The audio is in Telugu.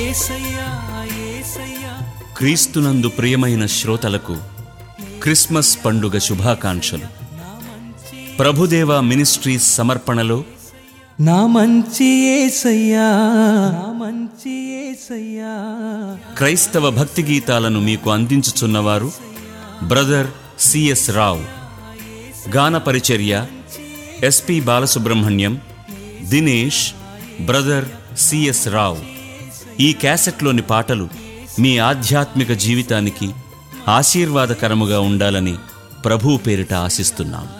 ఏసయ్యా ఏసయ్యా క్రీస్తునందు ప్రియమైన శ్రోతలకు క్రిస్మస్ పండుగ శుభాకాంక్షలు ప్రభుదేవ మినిస్ట్రీస్ సమర్పణలో నా మంచి ఏసయ్యా నా మంచి ఏసయ్యా క్రైస్తవ భక్తి గీతాలను మీకు అందించుచున్నవారు బ్రదర్ సిఎస్ రావు గాన పరిచర్య SP Balasubrahmanyam Dinesh brother CS Rao ఈ క్యాసెట్లోని పాటలు మీ ఆధ్యాత్మిక జీవితానికి ఆశీర్వాదకరముగా ఉండాలని ప్రభు పేరిట ఆశిస్తున్నాం